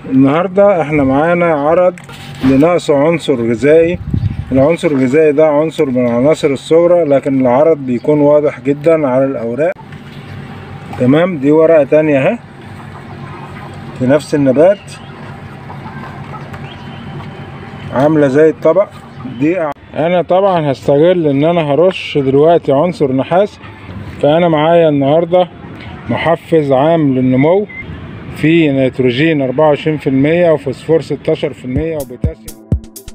النهاردة احنا معانا عرض لنقص عنصر غذائي العنصر الغذائي ده عنصر من العناصر الصغرى لكن العرض بيكون واضح جدا على الأوراق تمام دي ورقة تانية اهي في نفس النبات عاملة زي الطبق دي انا طبعا هستغل ان انا هرش دلوقتي عنصر نحاس فانا معايا النهاردة محفز عام للنمو في نيتروجين 24% وفوسفور 16% وبوتاسيوم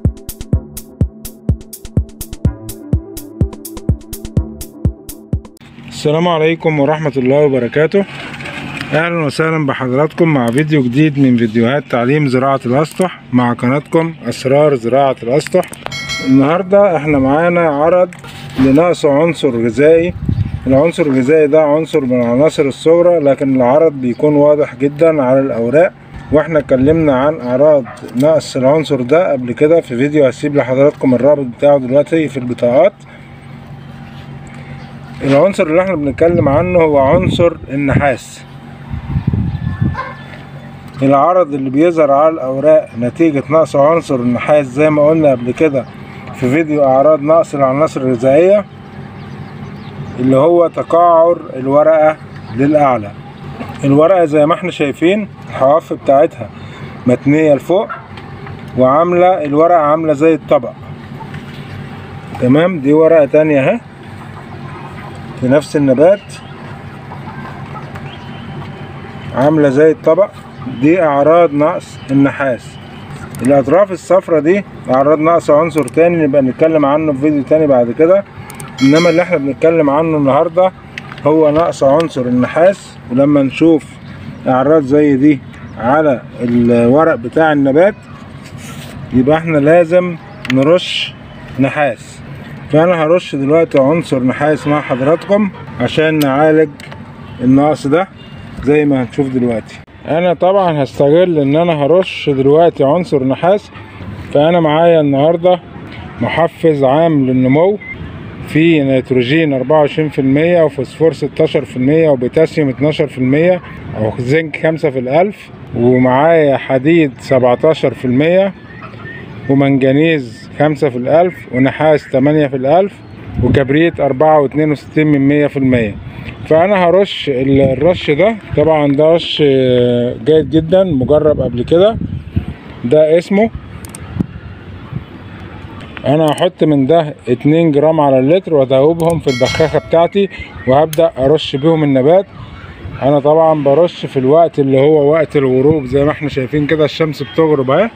السلام عليكم ورحمة الله وبركاته اهلا وسهلا بحضراتكم مع فيديو جديد من فيديوهات تعليم زراعة الاسطح مع قناتكم اسرار زراعة الاسطح النهاردة احنا معانا عرض لنقص عنصر غذائي العنصر الغذائي ده عنصر من العناصر الصغرى لكن العرض بيكون واضح جدا على الاوراق واحنا اتكلمنا عن اعراض نقص العنصر ده قبل كده في فيديو هسيب لحضراتكم الرابط بتاعه دلوقتي في البطاقات العنصر اللي احنا بنتكلم عنه هو عنصر النحاس العرض اللي بيظهر على الاوراق نتيجة نقص عنصر النحاس زي ما قلنا قبل كده في فيديو اعراض نقص العناصر الغذائية اللي هو تقعر الورقة للأعلى الورقة زي ما احنا شايفين الحواف بتاعتها متنية لفوق وعاملة الورقة عاملة زي الطبق تمام دي ورقة تانية اهي في نفس النبات عاملة زي الطبق دي أعراض نقص النحاس الأطراف الصفرة دي أعراض نقص عنصر تاني نبقى نتكلم عنه في فيديو تاني بعد كده انما اللي احنا بنتكلم عنه النهاردة هو نقص عنصر النحاس ولما نشوف اعراض زي دي على الورق بتاع النبات يبقى احنا لازم نرش نحاس فانا هرش دلوقتي عنصر نحاس مع حضراتكم عشان نعالج النقص ده زي ما هنشوف دلوقتي انا طبعا هستغل ان انا هرش دلوقتي عنصر نحاس فانا معايا النهاردة محفز عام للنمو في نيتروجين 24% وفوسفور 16% وبوتاسيوم 12% او زنك 5 في الألف ومعايا حديد 17% ومنجنيز 5 في الألف ونحاس 8 في الألف وكبريت 4.62 من 100% فأنا هرش الرش ده طبعا ده رش جيد جدا مجرب قبل كده ده اسمه انا هحط من ده اتنين جرام على اللتر وادوبهم في البخاخة بتاعتي وهبدأ ارش بيهم النبات انا طبعا برش في الوقت اللي هو وقت الغروب زي ما احنا شايفين كده الشمس بتغرب اهي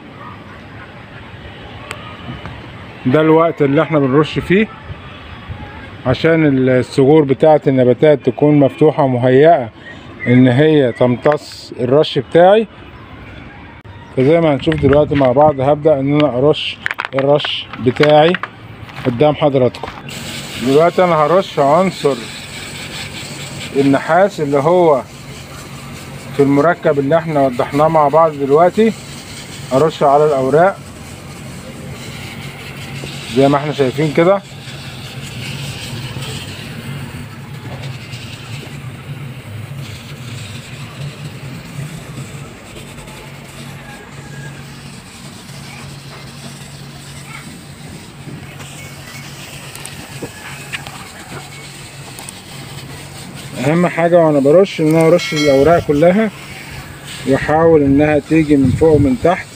ده الوقت اللي احنا بنرش فيه عشان الصغور بتاعة النباتات تكون مفتوحة ومهيئة ان هي تمتص الرش بتاعي فزي ما هنشوف دلوقتي مع بعض هبدأ ان انا ارش الرش بتاعي قدام حضراتكم دلوقتي انا هرش عنصر النحاس اللي هو في المركب اللي احنا وضحناه مع بعض دلوقتي ارش على الاوراق زي ما احنا شايفين كده اهم حاجة وانا برش ان انا ارش الاوراق كلها واحاول انها تيجي من فوق ومن تحت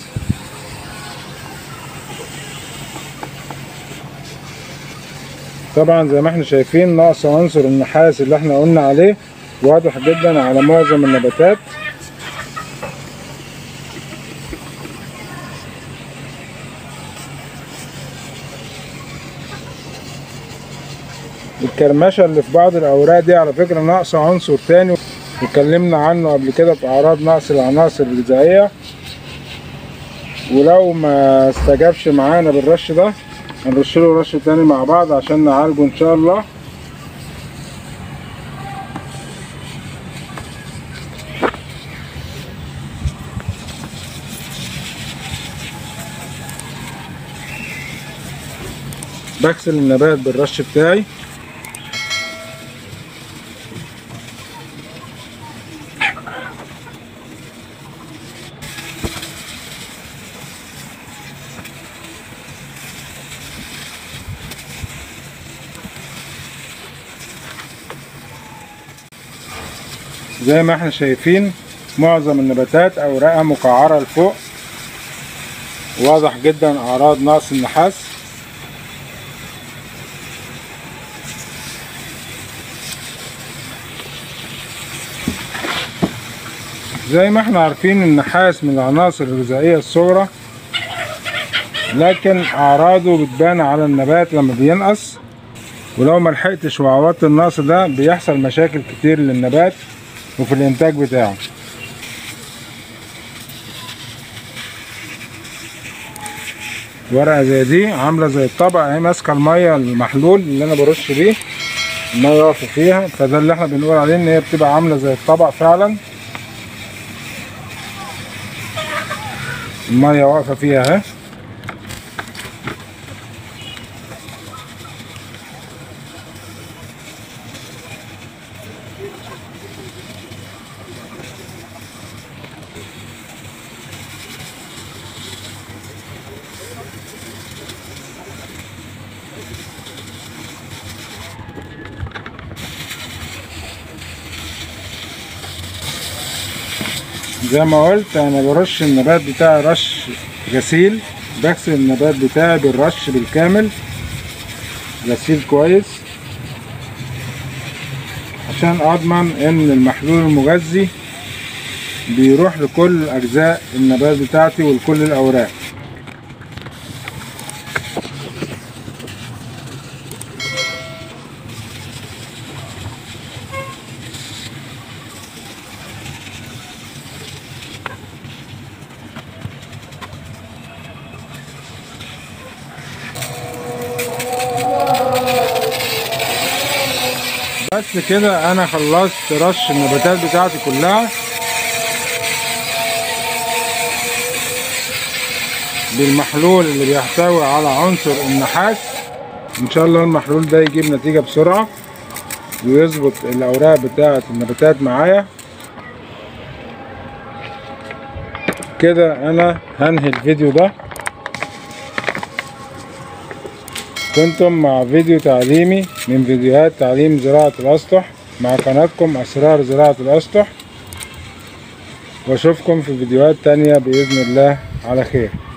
طبعا زي ما احنا شايفين نقص عنصر النحاس اللي احنا قلنا عليه واضح جدا على معظم النباتات الكرمشة اللي في بعض الأوراق دي على فكرة نقص عنصر تاني واتكلمنا عنه قبل كده في أعراض نقص العناصر الغذائية ولو ما استجابش معانا بالرش ده هنرش له رش تاني مع بعض عشان نعالجه إن شاء الله بغسل النبات بالرش بتاعي زي ما احنا شايفين معظم النباتات اوراقها مقعرة لفوق واضح جدا اعراض نقص النحاس زي ما احنا عارفين النحاس من العناصر الغذائية الصغرى لكن اعراضه بتبان على النبات لما بينقص ولو ما لحقتش وعوضت النقص ده بيحصل مشاكل كتير للنبات وفي الانتاج بتاعه ورقه زي دي عامله زي الطبق اهي ماسكه الميه المحلول اللي انا برش بيه الميه واقفه فيها فده اللي احنا بنقول عليه ان هي بتبقى عامله زي الطبق فعلا الميه واقفه فيها اهي زي ما قلت انا برش النبات بتاعي رش غسيل بغسل النبات بتاعي بالرش بالكامل غسيل كويس عشان اضمن ان المحلول المغذي بيروح لكل اجزاء النبات بتاعتي ولكل الاوراق بس كده انا خلصت رش النباتات بتاعتي كلها بالمحلول اللي بيحتوي على عنصر النحاس ان شاء الله المحلول ده يجيب نتيجة بسرعة ويظبط الاوراق بتاعت النباتات معايا كده انا هنهي الفيديو ده كنتم مع فيديو تعليمي من فيديوهات تعليم زراعة الأسطح مع قناتكم أسرار زراعة الأسطح وأشوفكم في فيديوهات تانية بإذن الله على خير